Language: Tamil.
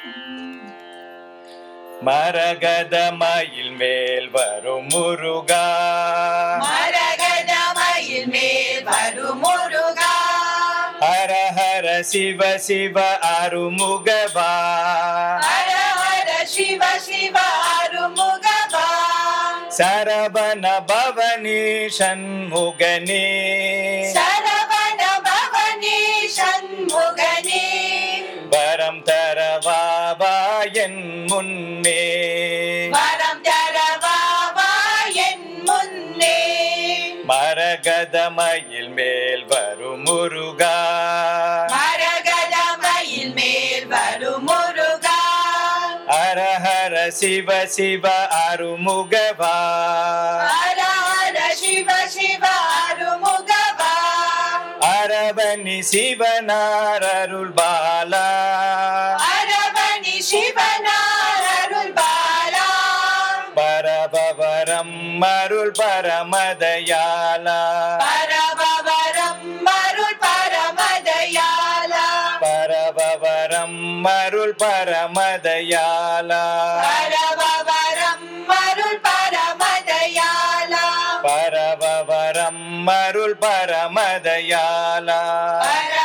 மரகத மயில் மேல் வரும் முருகா மரகதமயில் மேல் வரும் முருகா ஹர ஹர சிவ சிவ அருமுகவா ஹர ஹர சிவ சிவ அருமுகவா சரவண பவனி சண்முகனே சரவண பவனி சண்முகனே வரம் தரவாவா என் முன்னே வரம் தரவாவா என் முன்னே மரகத மயில் மேல் வரும் முருகா மரகதமயில் மேல் வரும் முருகா ஹர ஹர சிவ சிவ அருமுகவா ஹர ஹர சிவ சிவ அருமுகவா அரவணி சிவனார் அருள் பாலா அரவணி சிவனார் அருள் பாலா பரபவரம் அருள் பரமதயாலா பரபவரம் அருள் பரமதயாலா பரபவரம் அருள் பரமதயாலா பரபவரம் அருள் பரமதயாலா பரபவரம் அருள் பரமதயாலா பர